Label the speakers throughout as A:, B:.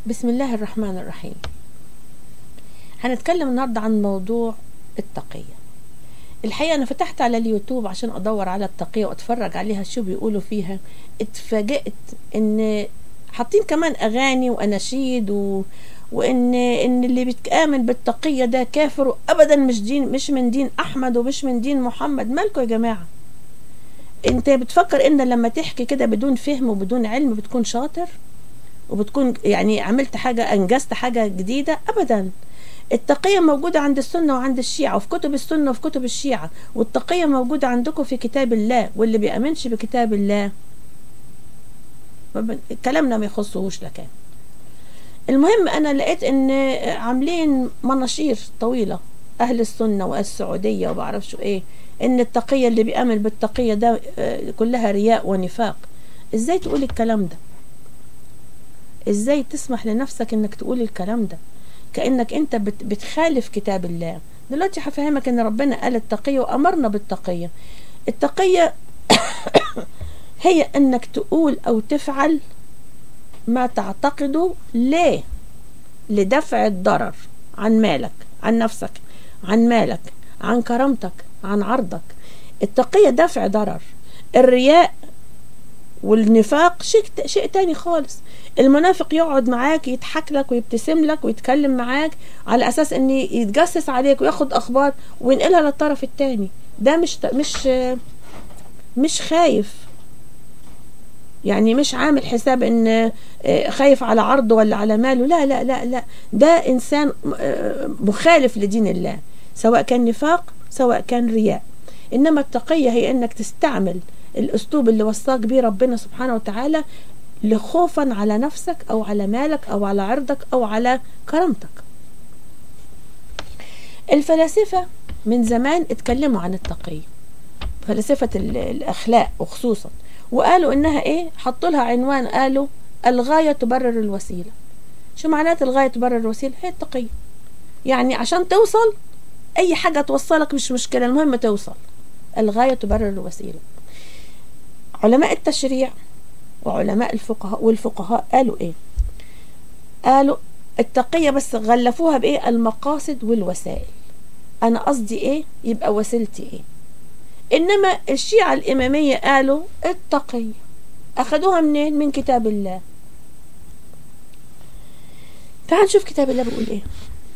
A: بسم الله الرحمن الرحيم هنتكلم النهاردة عن موضوع التقية الحقيقة أنا فتحت على اليوتيوب عشان أدور على التقية وأتفرج عليها شو بيقولوا فيها اتفاجئت إن حاطين كمان أغاني وأناشيد و... وإن إن اللي بيتآمن بالتقية ده كافر وأبدا مش دين مش من دين أحمد ومش من دين محمد مالكم يا جماعة أنت بتفكر إن لما تحكي كده بدون فهم وبدون علم بتكون شاطر وبتكون يعني عملت حاجة أنجزت حاجة جديدة أبدا التقية موجودة عند السنة وعند الشيعة وفي كتب السنة وفي كتب الشيعة والتقية موجودة عندكم في كتاب الله واللي بيأمنش بكتاب الله كلامنا ما يخصهوش لكان المهم أنا لقيت إن عاملين مناشير طويلة أهل السنة والسعودية وبعرفش إيه إن التقية اللي بيأمن بالتقية ده كلها رياء ونفاق إزاي تقول الكلام ده ازاي تسمح لنفسك انك تقول الكلام ده كانك انت بتخالف كتاب الله دلوقتي هفهمك ان ربنا قال التقيه وامرنا بالتقيه التقيه هي انك تقول او تفعل ما تعتقده ليه لدفع الضرر عن مالك عن نفسك عن مالك عن كرامتك عن عرضك التقيه دفع ضرر الرياء والنفاق شيء شيء تاني خالص المنافق يقعد معاك يضحك لك ويبتسم لك ويتكلم معاك على اساس ان يتجسس عليك وياخد اخبار وينقلها للطرف التاني ده مش مش مش خايف يعني مش عامل حساب ان خايف على عرضه ولا على ماله لا لا لا لا ده انسان مخالف لدين الله سواء كان نفاق سواء كان رياء انما التقيه هي انك تستعمل الاسلوب اللي وصاك بيه ربنا سبحانه وتعالى لخوفا على نفسك او على مالك او على عرضك او على كرامتك الفلاسفة من زمان اتكلموا عن التقية فلاسفة الاخلاق وخصوصا وقالوا انها ايه حطوا لها عنوان قالوا الغاية تبرر الوسيلة شو معنات الغاية تبرر الوسيلة هي التقية يعني عشان توصل اي حاجة توصلك مش مشكلة المهم توصل الغاية تبرر الوسيلة علماء التشريع وعلماء الفقهاء والفقهاء قالوا ايه قالوا التقية بس غلفوها بايه المقاصد والوسائل انا قصدي ايه يبقى وسيلتي ايه انما الشيعة الامامية قالوا التقية اخدوها منين من كتاب الله تعال نشوف كتاب الله بيقول ايه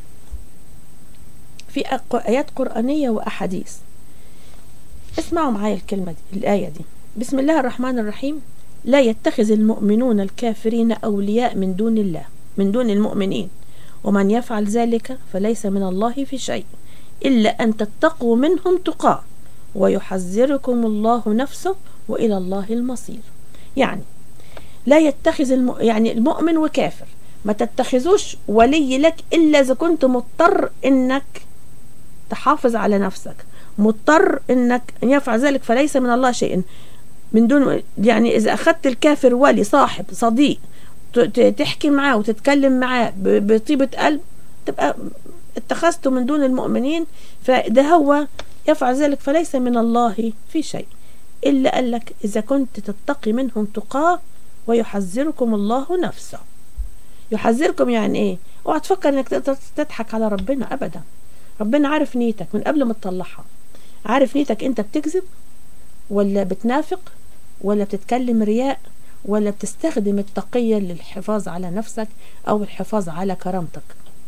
A: في ايات قرآنية واحاديث اسمعوا معايا الكلمة دي الآية دي بسم الله الرحمن الرحيم لا يتخذ المؤمنون الكافرين أولياء من دون الله من دون المؤمنين ومن يفعل ذلك فليس من الله في شيء إلا أن تتقوا منهم تقاه ويحذركم الله نفسه وإلى الله المصير يعني لا يتخذ الم... يعني المؤمن وكافر ما تتخذوش ولي لك إلا إذا كنت مضطر إنك تحافظ على نفسك مضطر إنك أن يفعل ذلك فليس من الله شيء من دون يعني إذا أخذت الكافر ولي صاحب صديق تحكي معاه وتتكلم معاه بطيبة قلب تبقى اتخذته من دون المؤمنين فده هو يفعل ذلك فليس من الله في شيء إلا قال لك إذا كنت تتقي منهم تقاه ويحذركم الله نفسه يحذركم يعني إيه اوعى تفكر إنك تقدر تضحك على ربنا أبدا ربنا عارف نيتك من قبل ما تطلعها عارف نيتك أنت بتكذب ولا بتنافق ولا بتتكلم رياء ولا بتستخدم التقية للحفاظ على نفسك أو الحفاظ على كرامتك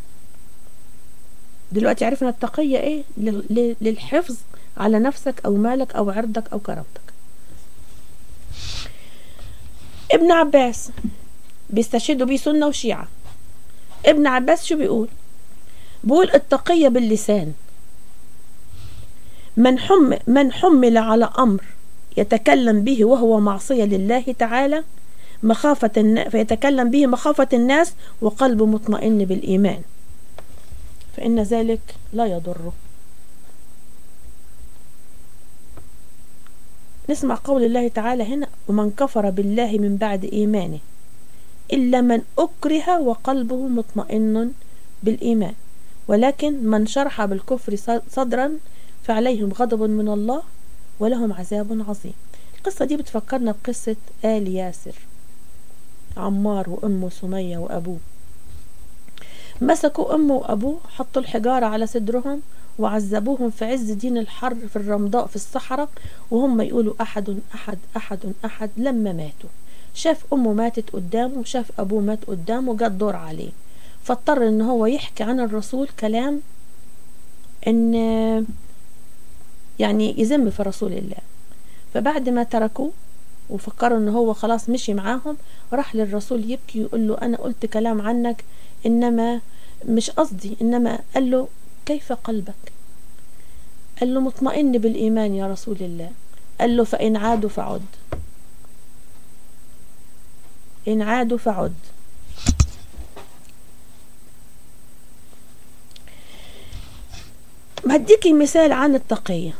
A: دلوقتي عرفنا التقية إيه للحفظ على نفسك أو مالك أو عرضك أو كرامتك ابن عباس بيستشهدوا بيه سنة وشيعة ابن عباس شو بيقول بيقول التقية باللسان من حم من حمل على أمر يتكلم به وهو معصية لله تعالى مخافة الن... فيتكلم به مخافة الناس وقلبه مطمئن بالإيمان فإن ذلك لا يضره نسمع قول الله تعالى هنا ومن كفر بالله من بعد إيمانه إلا من أكره وقلبه مطمئن بالإيمان ولكن من شرح بالكفر صدرا فعليهم غضب من الله ولهم عذاب عظيم القصة دي بتفكرنا بقصة آل ياسر عمار وأمه سمية وأبوه مسكوا أمه وأبوه حطوا الحجارة على صدرهم وعذبوهم في عز دين الحر في الرمضاء في الصحراء وهم يقولوا أحد أحد أحد أحد لما ماتوا شاف أمه ماتت قدامه وشاف أبوه مات قدامه جت دور عليه فاضطر ان هو يحكي عن الرسول كلام ان يعني يذم في رسول الله فبعد ما تركوه وفكروا ان هو خلاص مشي معاهم راح للرسول يبكي يقول له انا قلت كلام عنك انما مش قصدي انما قال له كيف قلبك قال له مطمئن بالايمان يا رسول الله قال له فان عادوا فعد ان عادوا فعد هديكي مثال عن التقية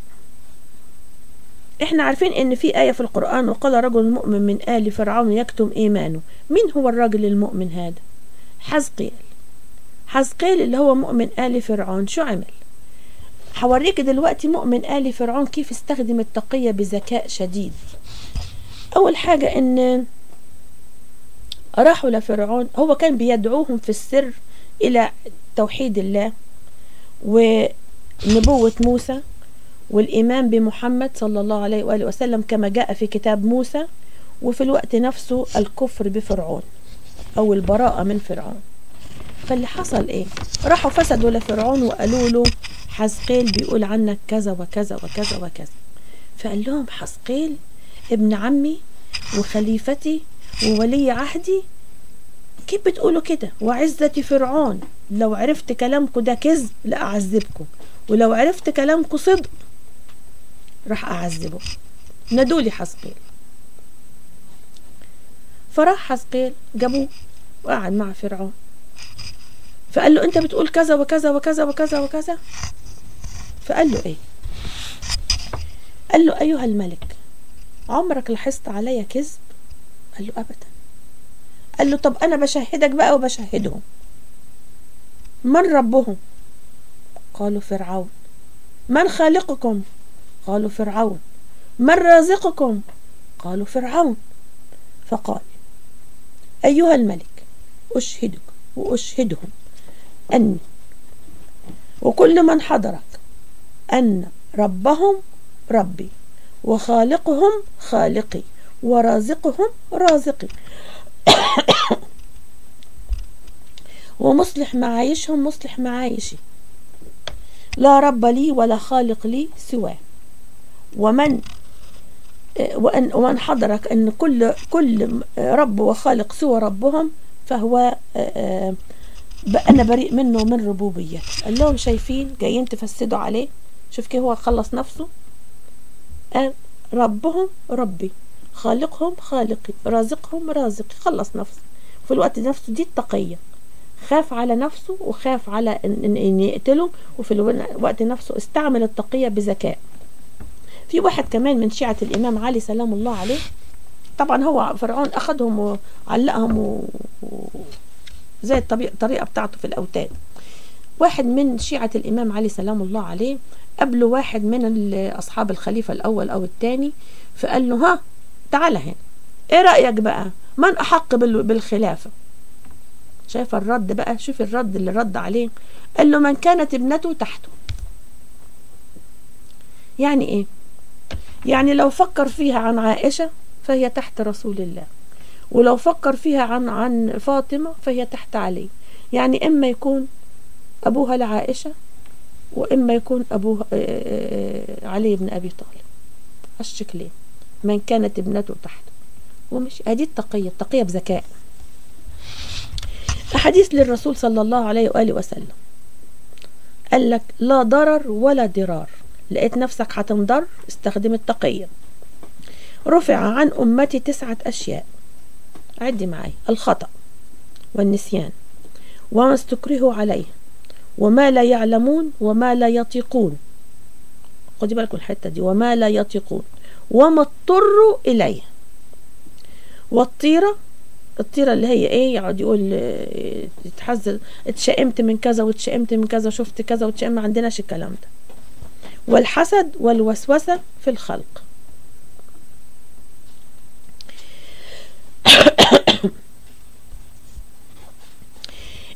A: احنا عارفين ان في آية في القرآن وقال رجل مؤمن من آل فرعون يكتم إيمانه مين هو الرجل المؤمن هذا حزقيل حزقيل اللي هو مؤمن آل فرعون شو عمل هوريك دلوقتي مؤمن آل فرعون كيف استخدم التقية بذكاء شديد أول حاجة إن راحوا لفرعون هو كان بيدعوهم في السر إلى توحيد الله ونبوة موسى والإيمان بمحمد صلى الله عليه وآله وسلم كما جاء في كتاب موسى وفي الوقت نفسه الكفر بفرعون أو البراءة من فرعون فاللي حصل إيه راحوا فسدوا لفرعون وقالوا له حزقيل بيقول عنك كذا وكذا وكذا وكذا فقال لهم حزقيل ابن عمي وخليفتي وولي عهدي كيف بتقولوا كده وعزة فرعون لو عرفت كلامكم ده كذب لأعذبكم ولو عرفت كلامكم صدق راح أعذبه نادولي حسقيل فراح حسقيل جابوه وقعد مع فرعون فقال له انت بتقول كذا وكذا وكذا وكذا وكذا فقال له ايه قال له ايها الملك عمرك لاحظت عليا كذب قال له ابدا قال له طب انا بشهدك بقى وبشهدهم من ربهم قالوا فرعون من خالقكم قالوا فرعون من رازقكم قالوا فرعون فقال أيها الملك أشهدك وأشهدهم أني وكل من حضرك أن ربهم ربي وخالقهم خالقي ورازقهم رازقي ومصلح معايشهم مصلح معايشي لا رب لي ولا خالق لي سواه ومن وأن ومن حضرك أن كل كل رب وخالق سوى ربهم فهو أنا بريء منه ومن ربوبيته قال لهم شايفين جايين تفسدوا عليه شوف كيف هو خلص نفسه قال ربهم ربي خالقهم خالقي رازقهم رازقي خلص نفسه في الوقت نفسه دي التقية خاف على نفسه وخاف على ان, إن يقتله وفي الوقت نفسه استعمل التقية بذكاء في واحد كمان من شيعة الإمام علي سلام الله عليه طبعا هو فرعون أخذهم وعلقهم و... زي الطريقة بتاعته في الأوتاد واحد من شيعة الإمام علي سلام الله عليه قبله واحد من أصحاب الخليفة الأول أو الثاني فقال له ها تعال هنا ايه رأيك بقى من أحق بالخلافة شايف الرد بقى شوف الرد اللي رد عليه قال له من كانت ابنته تحته يعني ايه يعني لو فكر فيها عن عائشة فهي تحت رسول الله ولو فكر فيها عن عن فاطمة فهي تحت علي يعني إما يكون أبوها لعائشة وإما يكون أبوها علي بن أبي طالب أشك ليه من كانت ابنته تحته ومش هذه التقية التقية بذكاء أحاديث للرسول صلى الله عليه وآله وسلم قال لك لا ضرر ولا ضرار لقيت نفسك هتنضر استخدم التقية رفع عن أمتي تسعة أشياء عدي معي الخطأ والنسيان وما استكرهوا عليه وما لا يعلمون وما لا يطيقون خدي بالكم الحتة دي وما لا يطيقون وما اضطروا إليه والطيرة الطيرة اللي هي ايه يقعد يقول يتحزن اتشائمت من كذا واتشائمت من كذا شفت كذا واتشائم ما عندناش الكلام ده والحسد والوسوسة في الخلق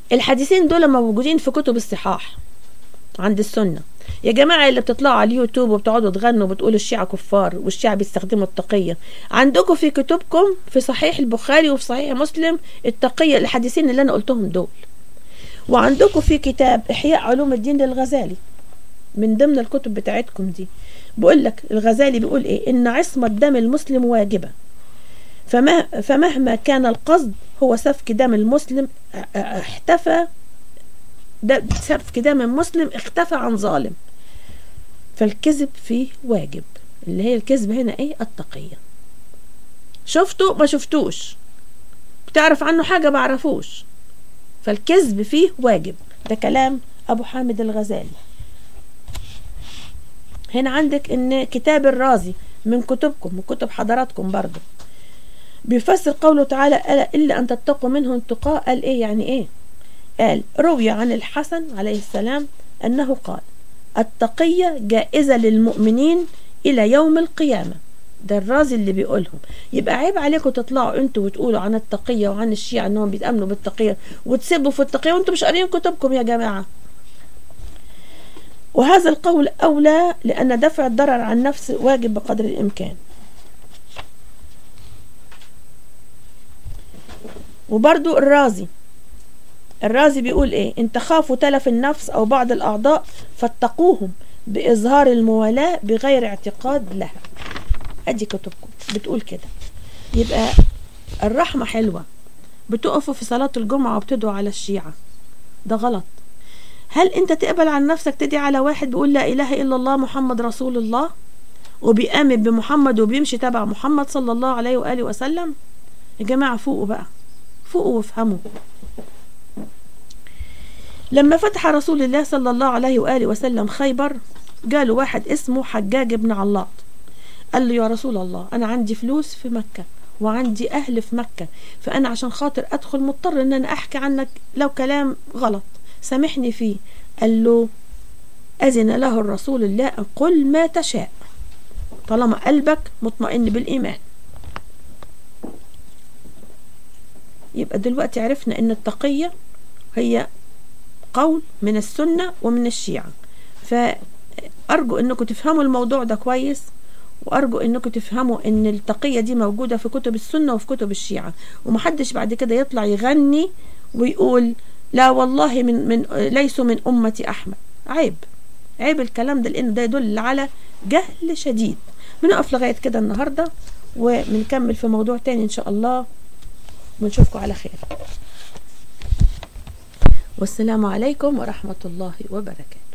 A: الحديثين دول موجودين في كتب الصحاح عند السنة يا جماعة اللي بتطلعوا على اليوتيوب وبتقعدوا تغنوا وبتقولوا الشيعة كفار والشيعة بيستخدموا التقية عندكم في كتبكم في صحيح البخاري وفي صحيح مسلم التقية الحديثين اللي أنا قلتهم دول وعندكم في كتاب إحياء علوم الدين للغزالي من ضمن الكتب بتاعتكم دي بقول لك الغزالي بيقول ايه ان عصمة دم المسلم واجبة فما فمهما كان القصد هو سفك دم المسلم احتفى سفك دم المسلم اختفى عن ظالم فالكذب فيه واجب اللي هي الكذب هنا ايه التقية شفته ما شفتوش بتعرف عنه حاجة بعرفوش فالكذب فيه واجب ده كلام ابو حامد الغزالي هنا عندك ان كتاب الرازي من كتبكم من كتب حضراتكم برضو بيفسر قوله تعالى إلا أن تتقوا منه انتقاء قال إيه يعني إيه قال روي عن الحسن عليه السلام أنه قال التقية جائزة للمؤمنين إلى يوم القيامة ده الرازي اللي بيقولهم يبقى عيب عليكم تطلعوا انتوا وتقولوا عن التقية وعن الشيعة انهم بيتأمنوا بالتقية وتسبوا في التقية وانتوا مش قارين كتبكم يا جماعة وهذا القول أولى لأن دفع الضرر عن نفس واجب بقدر الإمكان وبرضو الرازي الرازي بيقول ايه ان تخافوا تلف النفس او بعض الاعضاء فاتقوهم باظهار الموالاة بغير اعتقاد لها ادي كتبكم بتقول كده يبقى الرحمة حلوة بتقفوا في صلاة الجمعة وبتدعوا على الشيعة ده غلط هل انت تقبل عن نفسك تدعي على واحد بيقول لا اله الا الله محمد رسول الله وبيآمن بمحمد وبيمشي تبع محمد صلى الله عليه وآله وسلم يا جماعة فوقوا بقى فوقوا وافهموا لما فتح رسول الله صلى الله عليه وآله وسلم خيبر قالوا واحد اسمه حجاج بن علاط قال له يا رسول الله أنا عندي فلوس في مكة وعندي أهل في مكة فأنا عشان خاطر أدخل مضطر أن أنا أحكي عنك لو كلام غلط سامحني فيه قال له أذن له الرسول الله قل ما تشاء طالما قلبك مطمئن بالإيمان يبقى دلوقتي عرفنا ان التقية هي قول من السنة ومن الشيعة فأرجو انكم تفهموا الموضوع ده كويس وأرجو أنكم تفهموا أن التقية دي موجودة في كتب السنة وفي كتب الشيعة ومحدش بعد كده يطلع يغني ويقول لا والله من, من ليسوا من أمة أحمد عيب عيب الكلام ده لأنه ده يدل على جهل شديد بنقف لغاية كده النهاردة وبنكمل في موضوع تاني إن شاء الله ونشوفكم على خير والسلام عليكم ورحمة الله وبركاته